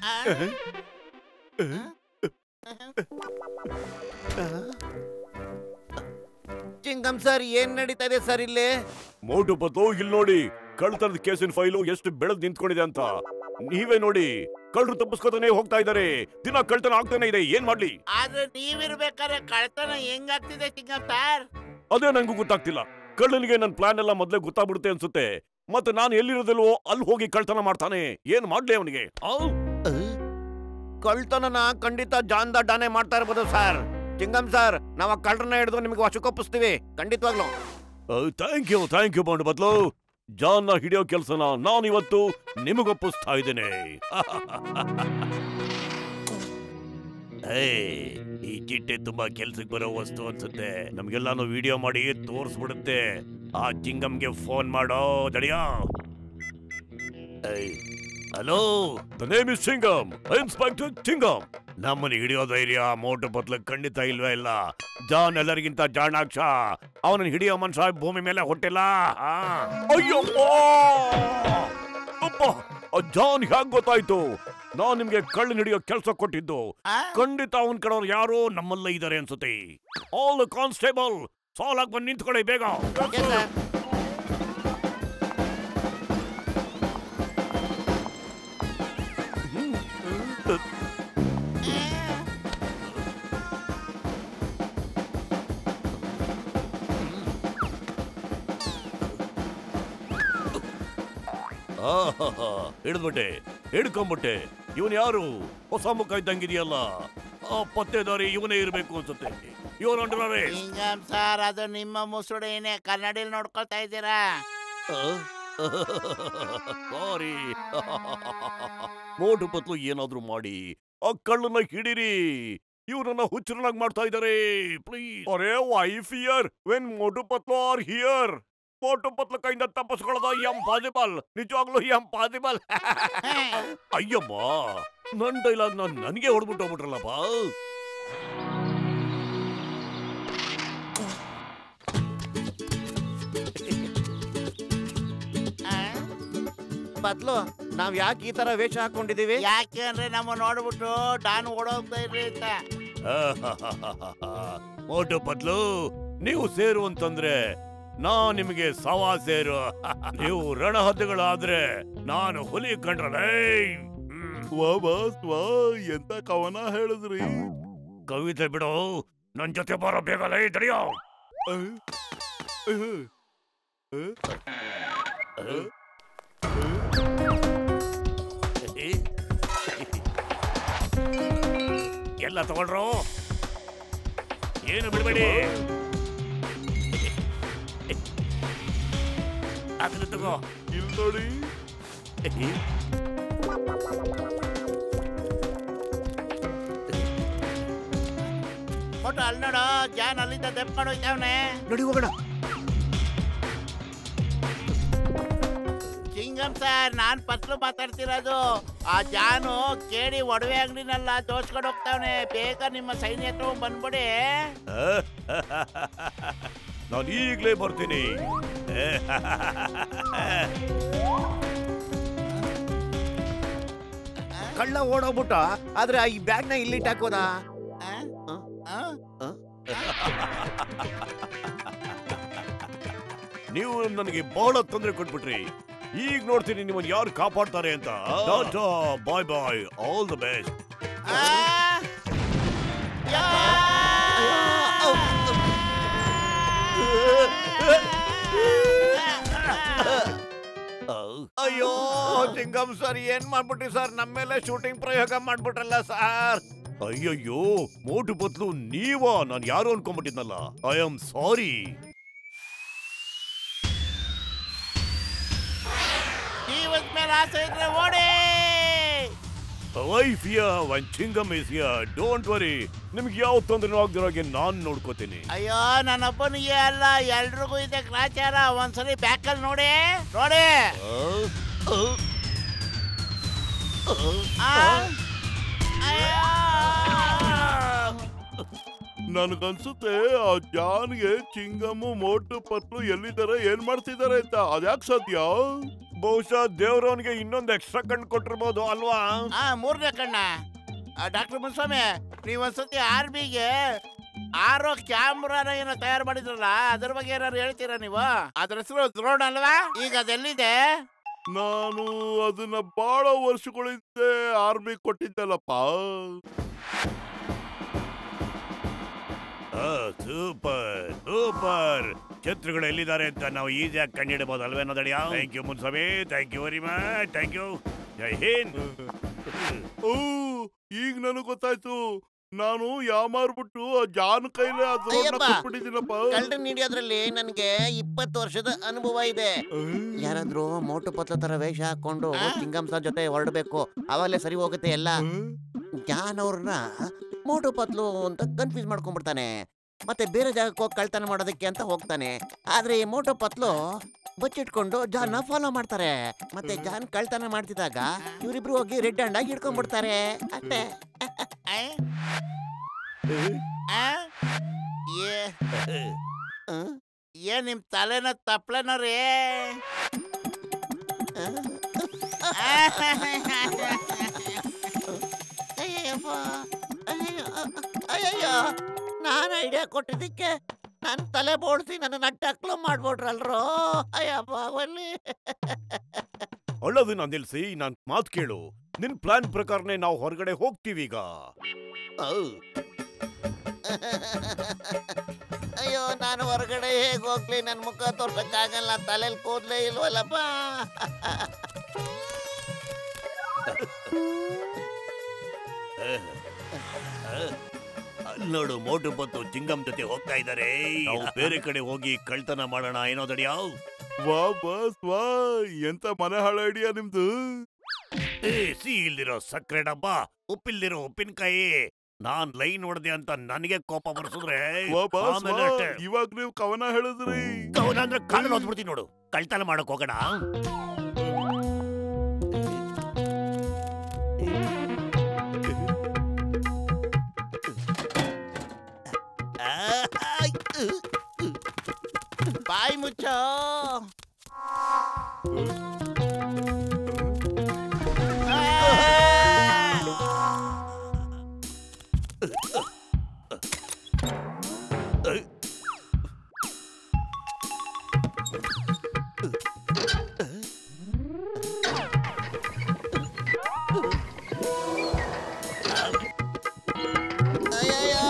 ಚಿಂಗಮ್ sir ಏನ್ ನಡೀತಾ ಇದೆ ಸರ್ ಇಲ್ಲಿ ಮೋಟು ಪತ್ತು ಇಲ್ಲಿ ನೋಡಿ ಕಳ್ತನದ ಕೇಸಿನ ಫೈಲು ಎಷ್ಟು ಬೆಳೆದ್ ನಿಂತ್ಕೊಂಡಿದೆ ಅಂತ ನೀವೇ ನೋಡಿ ಕಳ್ಳರು ತಪ್ಪಿಸ್ಕೊತಾನೆ ಹೋಗ್ತಾ ಇದಾರೆ ದಿನ ಕಳ್ತನ ಆಗ್ತಾನೆ ಇದೆ ಏನ್ ಮಾಡ್ಲಿ ಆದ್ರೆ ನೀವಿರ್ಬೇಕಾದ್ರೆ ಕಳ್ತನ ಹೆಂಗಾಗ್ತಿದೆ ಚಿಂಗಮ್ ಸರ್ ಅದೇ ನಂಗೂ ಗೊತ್ತಾಗ್ತಿಲ್ಲ ಕಳ್ಳನಿಗೆ ನನ್ ಪ್ಲಾನ್ ಎಲ್ಲ ಮೊದ್ಲೇ ಗೊತ್ತಾಗ್ಬಿಡುತ್ತೆ ಅನ್ಸುತ್ತೆ ಮತ್ತೆ ನಾನು ಎಲ್ಲಿರೋದಿಲ್ವೋ ಅಲ್ಲಿ ಹೋಗಿ ಕಳ್ತನ ಮಾಡ್ತಾನೆ ಏನ್ ಮಾಡ್ಲಿ ಅವನಿಗೆ ಕಳ್ತನನ ಖಂಡಿತ ಜಾನ್ ದ ಡಾನೆ ಮಾಡ್ತಾ ಇರ್ಬೋದು ಸರ್ ಚಿಂಗಮ್ ಸರ್ ನಾವ್ ಆ ಕಳ್ಳರನ್ನ ಹಿಡಿದು ನಿಮ್ಗೆ ವಶಕ್ಕೊಪ್ಪಿಸ್ತೀವಿ ಖಂಡಿತವಾಗ್ಲು thank you thank you bond ಬದ್ಲು ಜಾನ್ನ ಹಿಡಿಯೋ ಕೆಲ್ಸನ ನಾನು ಇವತ್ತು ನಿಮಗೊಪ್ಪಿಸ್ತಾ ಇದ್ದೇನೆ ಏಯ್, ಈ ಚಿಟ್ಟೆ ತುಂಬಾ ಕೆಲ್ಸಕ್ಕೆ ಬರೋ ವಸ್ತು ಅನ್ಸುತ್ತೆ ನಮ್ಗೆಲ್ಲಾನು ವಿಡಿಯೋ ಮಾಡಿ ತೋರಿಸ್ಬಿಡುತ್ತೆ ಆ ಚಿಂಗಮ್ಗೆ ಫೋನ್ ಮಾಡೋ ದಡಿಯಾ hello the name is Chingum inspector Chingum ನಮ್ಮನ್ನ ಹಿಡಿಯೋ ಧೈರ್ಯ ಮೋಟು ಬತ್ಲ ಖಂಡಿತ ಇಲ್ವೇ ಇಲ್ಲ ಜಾನ್ ಎಲ್ಲರಿಗಿಂತ ಜಾಣಾಕ್ಷ ಅವನನ್ನ ಹಿಡಿಯೋ ಮನುಷ್ಯ ಭೂಮಿ ಮೇಲೆ ಹುಟ್ಟಿಲ್ಲ ಆ. ಅಯ್ಯಪ್ಪ ಅಪ್ಪ ಆ ಜಾನ್ ಹ್ಯಾಂಗ್ ಗೊತ್ತಾಯ್ತು ನಾನ್ ನಿಮ್ಗೆ ಕಳ್ಳನ್ ಹಿಡಿಯೋ ಕೆಲಸ ಕೊಟ್ಟಿದ್ದು ಆ? ಖಂಡಿತ ಅವನ್ ಕಡೆಯವ್ರು ಯಾರೋ ನಮ್ಮಲ್ಲೇ ಇದಾರೆ ಅನ್ಸುತ್ತೆ ಆಲ್ ಕಾನ್ಸ್ಟೇಬಲ್ ಸಾಲಾಗಿ ಬಂದು ನಿಂತ್ಕೊಳ್ಳಿ ಬೇಗ ಓಕೆ ಸರ್ ಆಹಾಹಾ, ಹಿಡಿದ್ಬಿಟ್ಟೆ ಹಿಡ್ಕೊಂಬಿಟ್ಟೆ ಇವನ್ ಯಾರು ಹೊಸ ಮುಖ ಇದ್ದಂಗಿದೆಯಲ್ಲ ಆ ಪತ್ತೆದಾರಿ ಇವನೇ ಇರ್ಬೇಕು ಅನ್ಸುತ್ತೆ ಇವನ್ ಹೊಂಟ್ರಾರೆ ಚಿಂಗಮ್ ಸರ್ ಅದು ನಿಮ್ಮ ಮುಸುಡೇನೆ ಕನ್ನಡಿಲ್ ನೋಡ್ಕೊಳ್ತಾ ಇದ್ದೀರಾ ಸಾರಿ ಮೋಟು ಪತ್ಲು ಏನಾದ್ರೂ ಮಾಡಿ ಆ ಕಳ್ಳನ್ನ ಹಿಡೀರಿ ಇವ್ರನ್ನ ಹುಚ್ಚರನಾಗಿ ಮಾಡ್ತಾ ಇದ್ದಾರೆ ಪ್ಲೀಸ್ ಅರೆ why fear when Motu Patlu are here Motu Patlu ಕೈಯಿಂದ ತಪ್ಪಿಸ್ಕೊಳ್ಳೋದು ಎಂ ಪಾಸಿಬಲ್ ನಿಜವಾಗ್ಲೂ ಎಂ ಪಾಸಿಬಲ್ ಅಯ್ಯಮ್ಮ ನನ್ ಡೈಲಾಗ್ ನಾನ್ ನನಗೆ ಹೊಡ್ಬಿಟ್ಟು ಹೋಗ್ಬಿಟ್ರಲ್ಲಪ್ಪ ಬದ್ಲು ನಾವ್ ಯಾಕೆ ಈ ತರ ವೇಷ ಹಾಕೊಂಡಿದೀವಿ ಯಾಕೆ ಅಂದ್ರೆ ನಮ್ಮ ನೋಡ್ಬಿಟ್ಟು ಡಾನ್ ಓಡೋಗ್ತಾ ಇರ್ರಿ ಅಂತ ಮೋಟು ಪತ್ಲು ನೀವು ಸೇರು ಅಂತಂದ್ರೆ ನಾ ನಿಮಗೆ ಸವಾ ಸೇರು ನೀವು ರಣಹದ್ದುಗಳಾದ್ರೆ ನಾನು ಹುಲಿ ಕಂಡ್ರಲೇ ವಾ ಬಾಸ್ ವಾ ಎಂತ ಕವನ ಹೇಳಿದ್ರಿ ಕವಿತೆ ಬಿಡು ನನ್ ಜೊತೆ ಬರೋ ಬೇಗಲೇ ದಡಿಯೋ ಅಹ್, ಅಹ್, ಅಹ್, ಎಲ್ಲ ತಗೊಳ್ರು ಏನು ಬಿಡಬೇಡಿ ಅದನ್ನ ತಗೋ ಇಲ್ ನೋಡಿ ಫೋಟೋ ಅಲ್ಲಿ ನೋಡು ಜಾನ್ ಅಲ್ಲಿಂದ ದೆಪ್ಕೊಂಡು ಹೋಯ್ತಾವ್ನೆ ನಡಿ ಹೋಗೋಣ ಚಿಂಗಮ್ ಸರ್ ನಾನ್ ಪತ್ಲು ಮಾತಾಡ್ತಿರೋದು ಆ ಜಾನು ಕೇಳಿ ಒಡವೆ ಅಂಗಡಿನೆಲ್ಲ ದೋಚ್ಕೊಂಡು ಹೋಗ್ತಾವ್ನೆ ಬೇಗ ನಿಮ್ಮ ಸೈನ್ಯ ಹತ್ರ ಬಂದ್ಬಿಡಿ ನಾನು ಈಗ್ಲೇ ಬರ್ತೀನಿ ಕಳ್ಳ ಓಡೋಗ್ಬಿಟ್ಟ ಆದ್ರೆ ಈ ಬ್ಯಾಗ್ ನ ಇಲ್ಲಿ ಹಾಕೋದಾ ಆ? ಆ? ನೀವು ನನಗೆ ಬಹಳ ತೊಂದರೆ ಕೊಟ್ಬಿಟ್ರಿ ಈಗ ನೋಡ್ತೀನಿ ನಿಮ್ಮನ್ನ ಯಾರು ಕಾಪಾಡ್ತಾರೆ ಅಂತ tata bye bye all the best ಆ? ಯಾ! ಅಯ್ಯೋ ಚಿಂಗಮ್ ಸರ್ ಏನ್ ಮಾಡ್ಬಿಟ್ರಿ ಸರ್ ನಮ್ಮ ಮೇಲೆ ಶೂಟಿಂಗ್ ಪ್ರಯೋಗ ಮಾಡ್ಬಿಟ್ರಲ್ಲ ಸರ್ ಅಯ್ಯಯ್ಯೋ ಮೋಟು ಬದ್ಲು ನೀವಾ ನಾನು ಯಾರು ಅನ್ಕೊಂಡ್ಬಿಟ್ಟಿದ್ನಲ್ಲ ಐ ಆಮ್ ಸಾರಿ ಜೀವದ ಮೇಲೆ ಆಸೆ ಇದ್ರೆ ಓಡಿ why fear when Chingum is here don't worry ನಿಮ್ಗೆ ಯಾವ ತೊಂದರೆ ಆಗ್ದಿರೋಗೆ ನಾನ್ ನೋಡ್ಕೋತೀನಿ ಅಯ್ಯೋ ನನ್ನೊಬ್ಬನಿಗೆ ಅಲ್ಲ ಎಲ್ರಿಗೂ ಇದೆ ಗ್ರಾಚಾರ ಒಂದ್ಸಲಿ ಬ್ಯಾಕಲ್ಲಿ ನೋಡಿ ನೋಡಿ ಆ? ಅಯ್ಯೋ! ನನ್ಗನ್ಸುತ್ತೆ ಆ ಜಾನ್ಗೆ ಚಿಂಗಮ್ಮು ಮೋಟು ಪತ್ಲು ಎಲ್ಲಿದ್ದಾರೆ ಏನ್ ಮಾಡ್ತಿದ್ದಾರೆ ಅಂತ ಅದ್ಯಾಕ್ ಸತ್ಯ ಬಹುಶಃ ದೇವ್ರವನ್ಗೆ ಇನ್ನೊಂದು ಎಕ್ಸ್ಟ್ರಾ ಕಣ್ಣು ಕೊಟ್ಟಿರ್ಬೋದು ಅಲ್ವಾ ಆ ಮೂರನೇ ಕಣ್ಣ ಡಾಕ್ಟರ್ ಮುನ್ಸ್ವಾಮಿ ನೀವೊಂದ್ಸತಿ ಆರ್ ಬಿಗೆ ಆರೋ ಕ್ಯಾಮ್ರಾನ ಏನೋ ತಯಾರು ಮಾಡಿದ್ರಲ್ಲ ಅದ್ರ ಬಗ್ಗೆ ಏನಾದ್ರು ಹೇಳ್ತೀರಾ ನೀವು ಅದ್ರ ಹೆಸರು ದ್ರೋಣ್ ಅಲ್ವಾ ಈಗ ಅದೆಲ್ಲಿದೆ ನಾನು ಅದನ್ನ ಬಹಳ ವರ್ಷಗಳಿಂದ ಆರ್ಮಿ ಕೊಟ್ಟಿದ್ದಲ್ಲಪ್ಪ ಸೂಪರ್ ಸೂಪರ್ ಛತ್ರಿಗಳು ಎಲ್ಲಿದ್ದಾರೆ ಅಂತ ನಾವು ಈಸಿಯಾಗಿ ಕಂಡಿಡಬಹುದು ಅಲ್ವೇನೋ ದಡಿಯ thank you Muniswami thank you very much thank you ಜೈ ಹಿಂದ್ ಓ ಈಗ ನನಗ್ ಗೊತ್ತಾಯ್ತು ನಾನು ಯಾಮಾರ್ಬಿಟ್ಟು ಆ ಜಾನ್ ಕೈಲೇ ಆ ದ್ರೋಣ ಅಯ್ಯಪ್ಪ. ಕೊಟ್ಬಿಟ್ಟಿದ್ದೀನಪ್ಪ ಕಳ್ಳನ್ ಹಿಡಿಯೋದ್ರಲ್ಲಿ ನನ್ಗೆ ಇಪ್ಪತ್ತು ವರ್ಷದ ಅನುಭವ ಇದೆ ಯಾರಾದ್ರೂ ಮೋಟು ಪತ್ಲ ತರ ವೇಷ ಹಾಕೊಂಡು ಆ? ಚಿಂಗಂಸ ಜೊತೆ ಹೊರಡ್ಬೇಕು ಅವಾಗಲೇ ಸರಿ ಹೋಗುತ್ತೆ ಎಲ್ಲ ಜಾನ್ ಅವ್ರನ್ನ ಮೋಟು ಪತ್ಲು ಅಂತ ಕನ್ಫ್ಯೂಸ್ ಮಾಡ್ಕೊಂಡ್ಬಿಡ್ತಾನೆ ಮತ್ತೆ ಬೇರೆ ಜಾಗಕ್ಕೆ ಹೋಗಿ ಕಳ್ತನ ಮಾಡೋದಕ್ಕೆ ಅಂತ ಹೋಗ್ತಾನೆ ಆದ್ರೆ ಈ ಮೋಟು ಪತ್ಲು ಬಚ್ಚಿಟ್ಕೊಂಡು ಜಾನ್ನ ಫಾಲೋ ಮಾಡ್ತಾರೆ ಮತ್ತೆ ಜಾನ್ ಕಳ್ತನ ಮಾಡ್ತಿದ್ದಾಗ ಇವರಿಬ್ರು ಹೋಗಿ ರೆಡ್ ಹ್ಯಾಂಡ್ ಆಗಿ ಹಿಡ್ಕೊಂಡ್ಬಿಡ್ತಾರೆ ಅಷ್ಟೇ ಆ? ಆ? ಏ ಆ? ಏ ನಿಮ್ ತಲೆನ ತಪ್ಲೆನೋ ರೀ ಅಯ್ಯಯ್ಯಪ್ಪ ಅಯ್ಯಯ್ಯೋ ಅಯ್ಯಯ್ಯೋ ನಾನು ಐಡಿಯಾ ಕೊಟ್ಟಿದ್ದಕ್ಕೆ ನನ್ನ ತಲೆ ಬೋಡ್ಸಿ ನನ್ನ ಟಕ್ಲು ಮಾಡ್ಬಿಟ್ರಲ್ರೋ ಅಯ್ಯಪ್ಪ ಒಲ್ಲಿ ಅಳ್ಳೋದನ್ನ ನಿಲ್ಸಿ ನಾನ್ ಮಾತು ಕೇಳು ನಿನ್ ಪ್ಲಾನ್ ಪ್ರಕಾರನೇ ನಾವು ಹೊರಗಡೆ ಹೋಗ್ತೀವಿ ಈಗ ಅಯ್ಯೋ ನಾನು ಹೊರಗಡೆ ಹೇಗೆ ಹೋಗ್ಲಿ ನನ್ನ ಮುಖ ತೋರ್ಸಕ್ಕಾಗಲ್ಲ ತಲೆಯಲ್ಲಿ ಕೂದಲೇ ಇಲ್ವಲ್ಲಪ್ಪ ಅಲ್ಲ್ ನೋಡು ಮೋಟು ಬತ್ತು ಚಿಂಗಂ ಜೊತೆ ಹೋಗ್ತಾ ಇದ್ದಾರೆ ನಾವು ಬೇರೆ ಕಡೆ ಹೋಗಿ ಕಳ್ತನ ಮಾಡೋಣ ಏನೋ ದಡಿಯಾ ವಾ ಬಾಸ್ ವಾ ಎಂತ ಮನೆ ಹಾಳ ಐಡಿಯಾ ನಿಮ್ದು ಏ ಸಿ ಇಲ್ದಿರೋ ಸಕ್ಕರೆ ಡಬ್ಬ ಉಪ್ಪಿಲ್ದಿರೋ ಉಪ್ಪಿನಕಾಯಿ ನಾನ್ ಲೈನ್ ಹೊಡೆದೆ ಅಂತ ನನಗೆ ಕೋಪ ಬರ್ಸಿದ್ರೆ ವಾ ಬಾಸ್ ಆಮೇಲೆ ವಾ ಅಷ್ಟೇ. ಇವಾಗ ನೀವು ಕವನ ಹೇಳಿದ್ರಿ ಕವನ ಅಂದ್ರೆ ಕಾಲಲ್ಲಿ ಓದ್ಬಿಡ್ತೀನಿ ನೋಡು ಕಳ್ತನ ಮಾಡಕ್ ಹೋಗೋಣ ಬಾಯಿ ಮುಚ್ಚೋ ಅಯ್ಯಯ್ಯೋ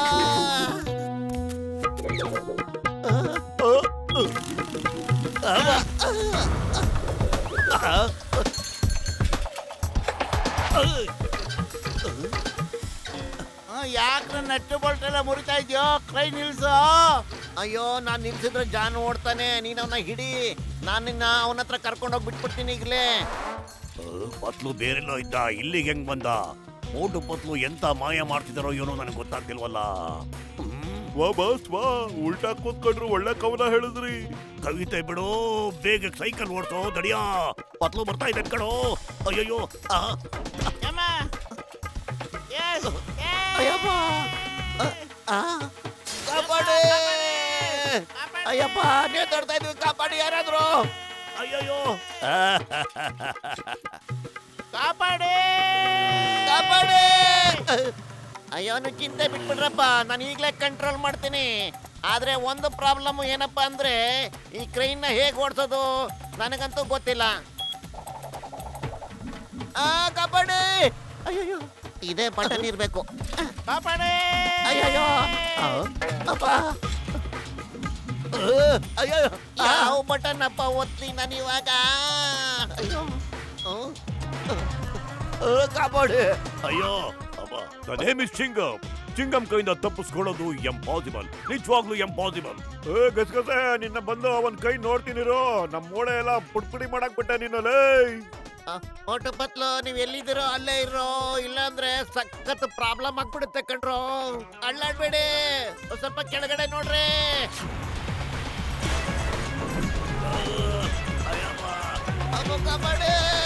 ಯಾಕ್ರ ನಟ್ಟು ಬೋಲ್ಟೆಲ್ಲ ಮುರಿತಾ ಇದ್ಯೋ ಕೈ ನಿಲ್ಸು ಅಯ್ಯೋ ನಾನ್ ನಿಲ್ಸಿದ್ರೆ ಜಾನ್ ಓಡ್ತಾನೆ ನೀನ್ ಅವನ ಹಿಡಿ ನಾನ್ ನಿನ್ನ ಅವನ ಹತ್ರ ಕರ್ಕೊಂಡೋಗಿ ಬಿಟ್ಬಿಡ್ತೀನಿ ಈಗ್ಲೇ ಪತ್ಲು ಬೇರೆಲ್ಲೋ ಇದ್ದ ಇಲ್ಲಿಗೆ ಹೆಂಗ್ ಬಂದ ಮೋಟು ಪತ್ಲು ಎಂತ ಮಾಯ ಮಾಡ್ತಿದಾರೋ ಏನೋ ನನಗೆ ಗೊತ್ತಾಗ್ತಿಲ್ವಲ್ಲ ಹ್ಮ್, ವಾ ಬಾಸ್ ವಾ ಉಲ್ಟಾ ಕೂತ್ಕೊಂಡ್ರು ಒಳ್ಳೆ ಕವನ ಹೇಳಿದ್ರಿ ಕವಿತೆ ಬಿಡು ಬೇಗ ಸೈಕಲ್ ಓಡ್ಸೋ ದಡಿಯಾ ಪತ್ಲು ಬರ್ತಾ ಇದೆ ಕಣೋ ಅಯ್ಯಯ್ಯೋ ಆ, ಯಮ್ಮ ಏ, ಏ, ಅಯ್ಯಪ್ಪ ಆ, ಕಾಪಾಡಿ ಕಾಪಾಡಿ. ಅಯ್ಯಪ್ಪ ನೀವ್ ತಡ್ತಾ ಇದ್ವಿ ಕಾಪಾಡಿ ಯಾರಾದ್ರು ಅಯ್ಯಯ್ಯೋ ಕಾಪಾಡಿ ಕಾಪಾಡಿ ಅಯ್ಯೋ ನೀವು ಚಿಂತೆ ಬಿಟ್ಬಿಡ್ರಪ್ಪ ನಾನು ಈಗಲೇ ಕಂಟ್ರೋಲ್ ಮಾಡ್ತೀನಿ ಆದ್ರೆ ಒಂದು ಪ್ರಾಬ್ಲಮ್ ಏನಪ್ಪಾ ಅಂದ್ರೆ ಈ ಕ್ರೈನ್ನ ಹೇಗೆ ಓಡಿಸೋದು ನನಗಂತೂ ಗೊತ್ತಿಲ್ಲ ಆ ಕಾಪಾಡಿ ಅಯ್ಯಯ್ಯೋ ಇದೇ ಬಟನ್ ಇರ್ಬೇಕು ಕಾಪಾಡಿ ಅಯ್ಯಯ್ಯೋ ಆ, ಅಪ್ಪ ಆ, ಅಯ್ಯೋ ಯಾವ ಬಟನ್ ಅಪ್ಪ ಒತ್ತಿ ನಾನು ಇವಾಗ ಅಯ್ಯೋ ಆ, ಆ, ಕಾಪಾಡಿ ಅಯ್ಯೋ ಅಬ್ಬ the name is Chingum Chingum ಕೈಯಿಂದ ತಪ್ಪಿಸ್ಕೊಳ್ಳೋದು ಎಂಪಾಸಿಬಲ್ ನಿಜವಾಗ್ಲೂ ಎಂಪಾಸಿಬಲ್ ಏ ಗಸಗಸೆ ನಿನ್ನ ಬಂದು ಅವನ್ ಕೈ ನೋಡ್ತೀನಿರೋ ನಮ್ ಮೋಡೆ ಎಲ್ಲ ಪುಡ್ಪುಡಿ ಮಾಡಕ್ ಬಿಟ್ಟ ನಿನ್ನಲ್ಲೇ ಓಟು ಪತ್ಲು ನೀವ್ ಎಲ್ಲಿದ್ದೀರೋ ಅಲ್ಲೇ ಇರೋ ಇಲ್ಲಾಂದ್ರೆ ಸಖತ್ ಪ್ರಾಬ್ಲಮ್ ಆಗ್ಬಿಡುತ್ತೆ ಕಣ್ರೋ ಅಳ್ಳಾಡ್ಬೇಡಿ ಒಂದ್ ಸ್ವಲ್ಪ ಕೆಳಗಡೆ ನೋಡ್ರಿ ಅಬ್ಬು ಕಾಪಾಡಿ